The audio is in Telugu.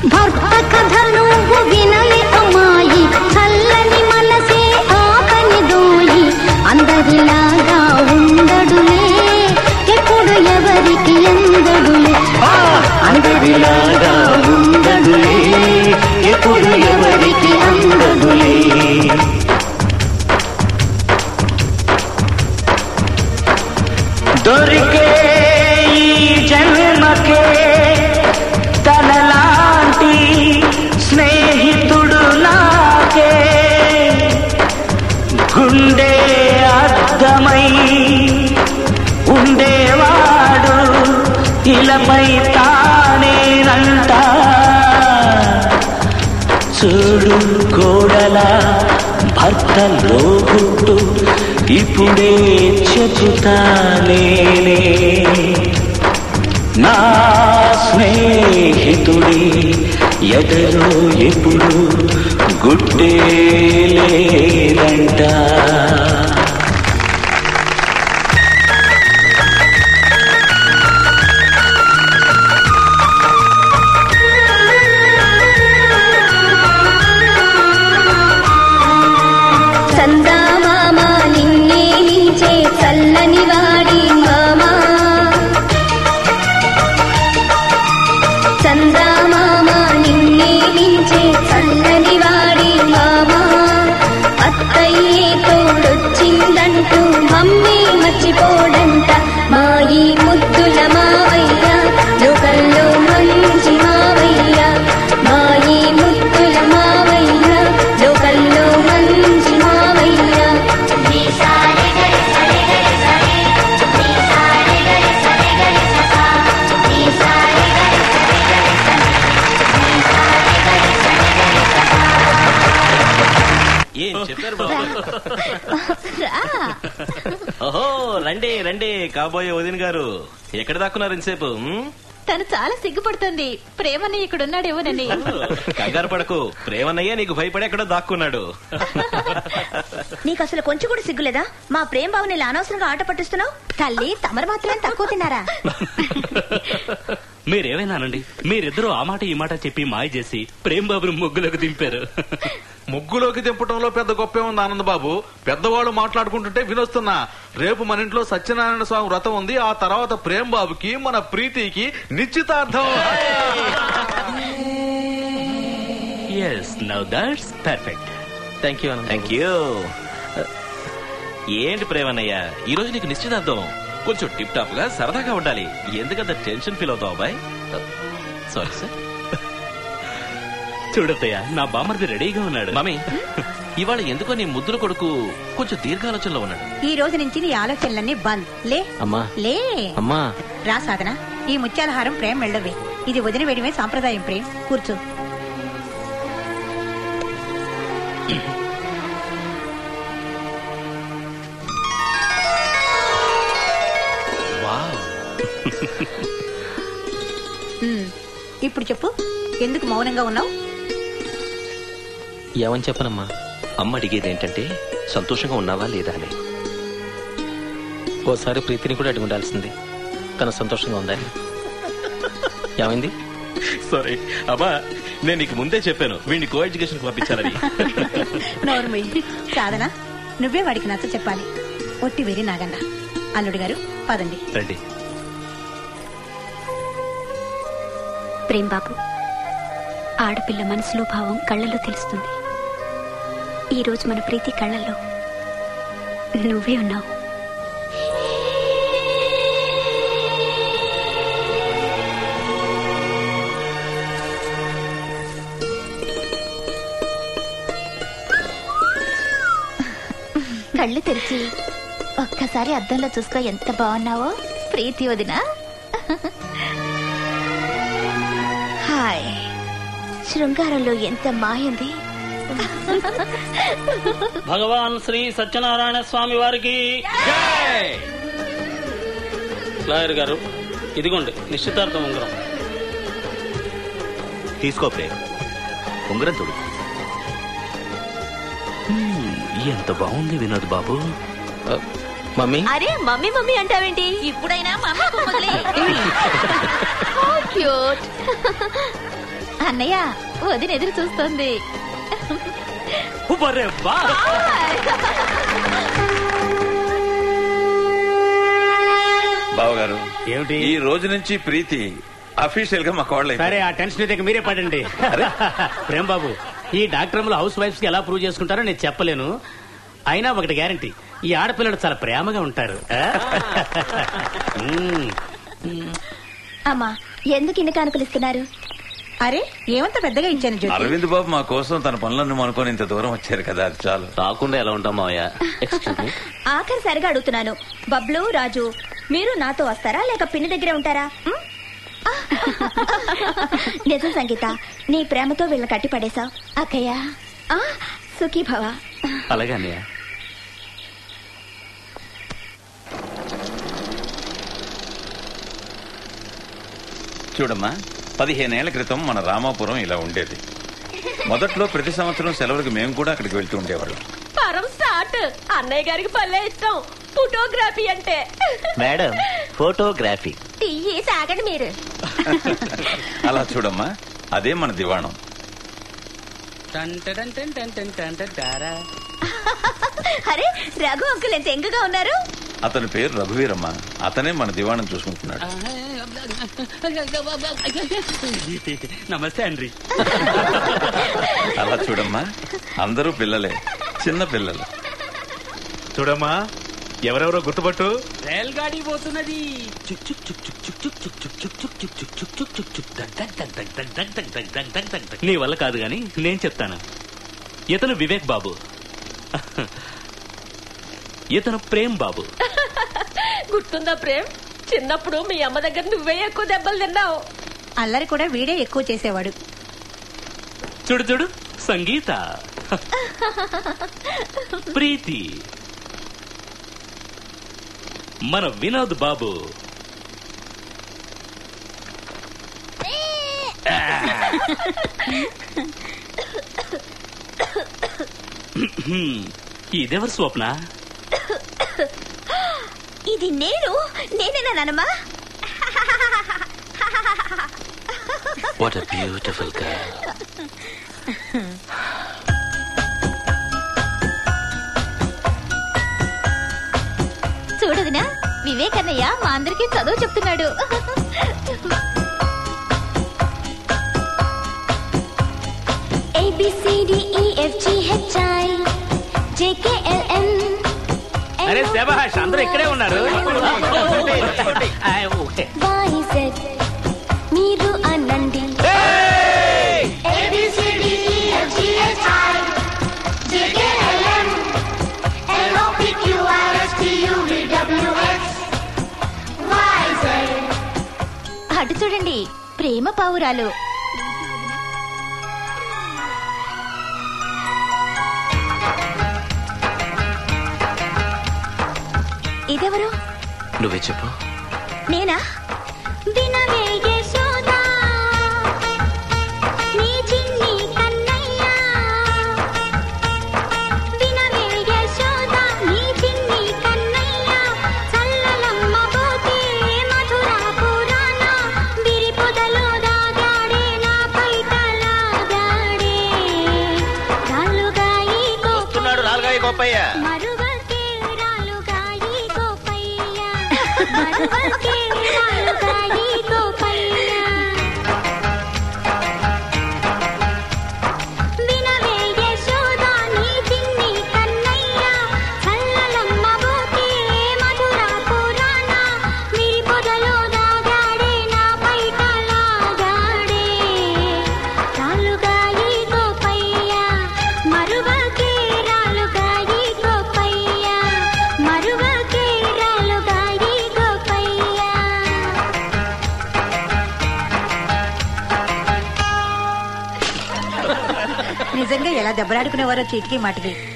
భర్త కథ నువ్వు వినలి అమ్మాయి చల్లని మనసే ఆపని దోయి అందరిలాగా ఉండడులే ఎప్పుడు ఎవరికి అందడులే అందరిలాగా ఉండదులే ఎప్పుడు ఎవరికి అందదులే దొరికే ఈ జన్మకే తనలాంటి స్నేహితుడు నాకే గుండె అర్థమై ఉండేవాడు ఇలపై తానేనంట చూడు కోడల భర్త లోగుట్టు ఇప్పుడే చెబుతానే నా స్నేహితుడి ఎదలో ఎప్పుడు గుడ్డే లేదంట చందామామ నిన్నే మించే చల్లని వాడి మామా చందామామ నిన్నే మించే చల్లని వాడి మామా అత్తయ్యే తోడొచ్చిందంటూ మమ్మీ మర్చిపోడంట మా ఈ ముద్దుల మావయ్య లోకల్లో మంచి మావయ్య మా ఈ ముద్దుల మావయ్య లోకల్లో మంచి మావయ్య ఏం చెప్పారు బాబు ఓహో రండి రండి కాబోయే వదిన గారు ఎక్కడ దాక్కున్నారు ఇంతసేపు ఉమ్? తను చాలా సిగ్గుపడుతుంది ప్రేమని ఇక్కడున్నాడేమోనని కంగారు పడకు ప్రేమన్నయ్య నీకు భయపడి ఎక్కడో దాక్కున్నాడు నీకు అసలు కొంచెం కూడా సిగ్గులేదా మా ప్రేమ బాబుని ఇలా అనవసరంగా ఆట పట్టిస్తున్నావు తల్లి తమరు మాత్రం తక్కువ తిన్నారా మీరేమైనానండి మీరిద్దరూ ఆ మాట ఈ మాట చెప్పి మాయ చేసి ప్రేమ్ బాబుని ముగ్గులకు దింపారు ముగ్గులోకి దింపటంలో పెద్ద గొప్పే ఉంది ఆనందబాబు పెద్దవాళ్ళు మాట్లాడుకుంటుంటే వినొస్తున్నా రేపు మన ఇంట్లో సత్యనారాయణ స్వామి వ్రతం ఉంది ఆ తర్వాత ప్రేమ్ బాబుకి మన ప్రీతికి నిశ్చితార్థం yes now that's perfect thank you thank you ఏంటి ప్రేమన్నయ్య ఈ రోజు నీకు నిశ్చితార్థం కొంచెం టిప్ టాప్ గా సరదాగా ఉండాలి ఎందుకంత టెన్షన్ ఫీల్ అవుతావు అబ్బాయి సారీ సార్ చూడత్తయ్య నా బామర్ది రెడీగా ఉన్నాడు మమ్మీ ఇవాళ ఎందుకో నీ ముద్దుల కొడుకు కొంచెం దీర్ఘాలోచనలో ఉన్నాడు ఈ రోజు నుంచి నీ ఆలోచనలన్నీ బంద్ లే అమ్మా లే అమ్మా రా సాధన ఈ ముత్యాలహారం ప్రేమ వెళ్ళవే ఇది వదిన వేయడమే సాంప్రదాయం ప్రేమ్ కూర్చో ఉమ్, ఇప్పుడు చెప్పు ఎందుకు మౌనంగా ఉన్నావు ఏమని చెప్పనమ్మా అమ్మ అడిగేది ఏంటంటే సంతోషంగా ఉన్నావా లేదా అని ఓసారి ప్రీతిని కూడా అడిగి ఉండాల్సింది తన సంతోషంగా ఉందని ఏమైంది సారీ అమ్మా నేను నీకు ముందే చెప్పాను వీడిని కో ఎడ్యుకేషన్ పంపించాలని నోర్మి సాధన నువ్వే వాడికి నచ్చ చెప్పాలి ఒట్టి వెరి నాగన్న అల్లుడు గారు పదండి రండి ప్రేమ్ బాబు ఆడపిల్ల మనసులో భావం కళ్ళలో తెలుస్తుంది ఈ రోజు మన ప్రీతి కళ్ళల్లో నువ్వే ఉన్నావు కళ్ళు తెరిచి ఒక్కసారి అద్దంలో చూసుకో ఎంత బాగున్నావో ప్రీతి వదిన హాయ్ శృంగారంలో ఎంత మాయంది భగవాన్ శ్రీ సత్యనారాయణ స్వామి వారికి లాయర్ గారు ఇదిగోండి నిశ్చితార్థం ఉంగరం తీసుకో ప్రేమ్ ఉంగరం చూడు హ్మ్, ఎంత బాగుంది వినోద్ బాబు మమ్మీ అరే మమ్మీ మమ్మీ అంటావేంటి ఇప్పుడైనా మమ్మీ క్యూట్ అన్నయ్య వదిన ఎదురు చూస్తోంది ఉబ్బరే వా బావగారు ఏమిటి ఈ రోజు నుంచి ప్రీతి అఫీషియల్ గా మా కోళ్ళ సరే ఆ టెన్షన్ అయితే మీరే పడండి ప్రేమ్ బాబు ఈ డాక్టర్లు హౌస్ వైఫ్స్ కి ఎలా ప్రూవ్ చేసుకుంటారో నేను చెప్పలేను అయినా ఒకటి గ్యారంటీ ఈ ఆడపిల్లలు చాలా ప్రేమగా ఉంటారు ఆ? మ్మ్. అమ్మా ఎందుకు ఇన్ని కానుకలు ఇస్తున్నారు అరే ఏమంత పెద్దగా ఇచ్చాను జ్యోతి అరవింద్ బాబు మా కోసం తన పనులను అనుకొని ఇంత దూరం వచ్చారు కదా అది చాలు రాకుండా ఎలా ఉంటాం మావయ్య ఎక్స్క్యూజ్ మీ ఆఖరిసారిగా అడుగుతున్నాను బబ్లు రాజు మీరు నాతో వస్తారా లేక పిన్ని దగ్గరే ఉంటారా ఉం? నిజం సంగీత నీ ప్రేమతో వీళ్ళని కట్టి పడేశావు అక్కయ్య ఆ, సుఖీ భవ అలాగే అన్నయ్య చూడమ్మా పదిహేనేళ్ల క్రితం మన రామాపురం ఇలా ఉండేది మొదట్లో ప్రతి సంవత్సరం సెలవులకు మేము కూడా అక్కడికి వెళ్తూ ఉండేవాళ్ళం పరం స్టార్ట్ అన్నయ్య గారికి భలే ఇష్టం ఫోటోగ్రఫీ అంటే మేడం ఫోటోగ్రఫీ తీయి సాగండి మీరు అలా చూడమ్మా అదే మన దివాణం అరే రఘు అంకుల్ ఎంత ఎంగగా ఉన్నారు అతని పేరు రఘువీరమ్మ అతనే మన దివాణం చూసుకుంటున్నాడు నమస్తే అండ్రి అలా చూడమ్మా అందరూ పిల్లలే చిన్న పిల్లలు చూడమ్మా ఎవరెవరో గుర్తుపట్టు రైల్ గాడి పోతున్నది చుక్ చుక్ చుక్ చుక్ చుక్ చుక్ చుక్ చుక్ చుక్ చుక్ చుక్ చుక్ చుక్ చుక్ చుక్ దగ్ దగ్ దగ్ దగ్ దగ్ దగ్ దగ్ దగ్ దగ్ దగ్ దగ్ దగ్. నీ వల్ల కాదు గాని నేను చెప్తాను ఇతను వివేక్ బాబు ఇతను ప్రేమ్ బాబు గుర్తుందా ప్రేమ్ చిన్నప్పుడు మీ అమ్మ దగ్గర నువ్వే ఎక్కువ దెబ్బలు తిన్నావు అల్లరి కూడా వీడే ఎక్కువ చేసేవాడు చూడు చూడు సంగీత ప్రీతి మన వినోద్ బాబు ఇదెవరు స్వప్న ఇది నేను నేనేనా నానమ్మా వాట్ అ బ్యూటిఫుల్ గర్ల్ చూడదునా వివేకన్నయ్య మా అందరికీ చదువు చెప్తున్నాడు అరే శభాష్ అందరూ ఇక్కడే ఉన్నారు ఆ, ఓకే మీరు అనండి అటు చూడండి ప్రేమ పావురాలు ఇదెవరు నువ్వే చెప్పు నేనా వినవే యశోదా నీ చిన్ని కన్నయ్య వినవే యశోదా నీ చిన్ని కన్నయ్య చల్లలమ్మ పోతే మధురా పురాణ బిరి పొదలో దాగాడే నా పైటలాగాడే రాలుగాయి వస్తున్నాడు నాలుగాయి గొప్పయ్య మరువకే రాలుగాయి గోపయ్య మరువకే రాలుగాయి గోపయ్య వినవే యశోదా నీ చిన్ని కన్నయ్య చల్లలమ్మ పోతే మధురా పురాణ మిరి పొదలో దాగాడే నా పైటలాగాడే రాలుగాయి గోపయ్య మరువకే రాలుగాయి గోపయ్య మరువకే రాలుగాయి గోపయ్య నిజంగా ఎలా దెబ్బలాడుకునేవారో చీటికి మాటికి